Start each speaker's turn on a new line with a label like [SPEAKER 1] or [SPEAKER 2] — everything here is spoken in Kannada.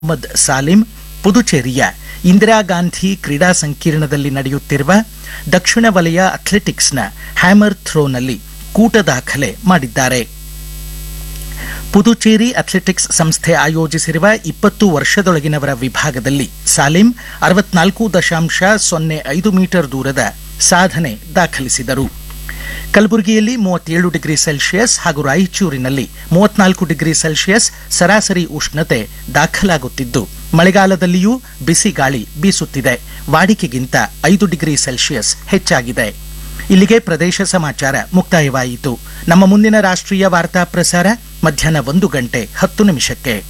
[SPEAKER 1] ಮೊಹಮ್ಮದ್ ಸಾಲಿಂ ಪುದುಚೇರಿಯ ಇಂದಿರಾ ಗಾಂಧಿ ಕ್ರೀಡಾ ಸಂಕೀರ್ಣದಲ್ಲಿ ನಡೆಯುತ್ತಿರುವ ದಕ್ಷಿಣ ವಲಯ ಅಥ್ಲೆಟಿಕ್ಸ್ನ ಹ್ಯಾಮರ್ ಥ್ರೋನಲ್ಲಿ ಕೂಟ ದಾಖಲೆ ಮಾಡಿದ್ದಾರೆ ಪುದುಚೇರಿ ಅಥ್ಲೆಟಿಕ್ಸ್ ಸಂಸ್ಥೆ ಆಯೋಜಿಸಿರುವ ಇಪ್ಪತ್ತು ವರ್ಷದೊಳಗಿನವರ ವಿಭಾಗದಲ್ಲಿ ಸಾಲಿಂ ಅರವತ್ನಾಲ್ಕು ದಶಾಂಶ ಸೊನ್ನೆ ಐದು ಮೀಟರ್ ದೂರದ ಸಾಧನೆ ದಾಖಲಿಸಿದರು ಕಲಬುರಗಿಯಲ್ಲಿ ಮೂವತ್ತೇಳು ಡಿಗ್ರಿ ಸೆಲ್ಸಿಯಸ್ ಹಾಗೂ ರಾಯಚೂರಿನಲ್ಲಿ ಮೂವತ್ನಾಲ್ಕು ಡಿಗ್ರಿ ಸೆಲ್ಸಿಯಸ್ ಸರಾಸರಿ ಉಷ್ಣತೆ ದಾಖಲಾಗುತ್ತಿದ್ದು ಮಳೆಗಾಲದಲ್ಲಿಯೂ ಬಿಸಿ ಗಾಳಿ ಬೀಸುತ್ತಿದೆ ವಾಡಿಕೆಗಿಂತ ಐದು ಡಿಗ್ರಿ ಸೆಲ್ಸಿಯಸ್ ಹೆಚ್ಚಾಗಿದೆ ಇಲ್ಲಿಗೆ ಪ್ರದೇಶ ಸಮಾಚಾರ ಮುಕ್ತಾಯವಾಯಿತು ನಮ್ಮ ಮುಂದಿನ ರಾಷ್ಟ್ರೀಯ ವಾರ್ತಾ ಪ್ರಸಾರ ಮಧ್ಯಾಹ್ನ ಒಂದು ಗಂಟೆ ಹತ್ತು ನಿಮಿಷಕ್ಕೆ